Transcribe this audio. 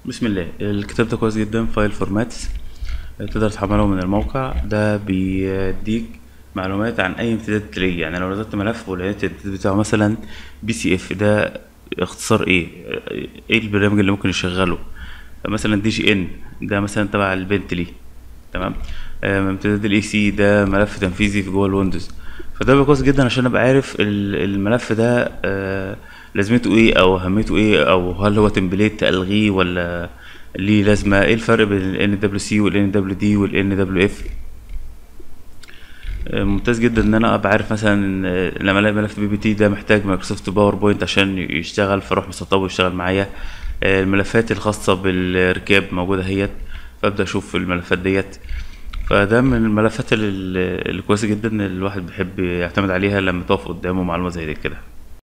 بسم الله الكتاب ده كويس جدا فايل فورماتس تقدر تحمله من الموقع ده بيديك معلومات عن اي امتداد تلاقيه يعني لو نزلت ملف ولقيت الامتداد بتاعه مثلا بي سي اف ده اختصار ايه ايه البرنامج اللي ممكن يشغله مثلا دي جي ان ده مثلا تبع البنتلي تمام آه، امتداد الاي سي ده ملف تنفيذي في جوه الويندوز فده بيبقى كويس جدا عشان ابقى عارف ال- الملف ده آه، لازمته ايه او اهميته ايه او هل هو تمبليت الغيه ولا ليه لازمه ايه الفرق بين ال NWC وال NWD وال NWF آه، ممتاز جدا ان انا ابقى عارف مثلا إن، آه، لما الاقي ملف بي بي تي ده محتاج مايكروسوفت باوربوينت عشان يشتغل فاروح مسطبه ويشتغل معايا آه، الملفات الخاصه بالركاب موجوده اهيت فابدا اشوف الملفات ديت فده من الملفات ال- الكويسه جدا اللي الواحد بيحب يعتمد عليها لما تقف قدامه معلومه زي دي كده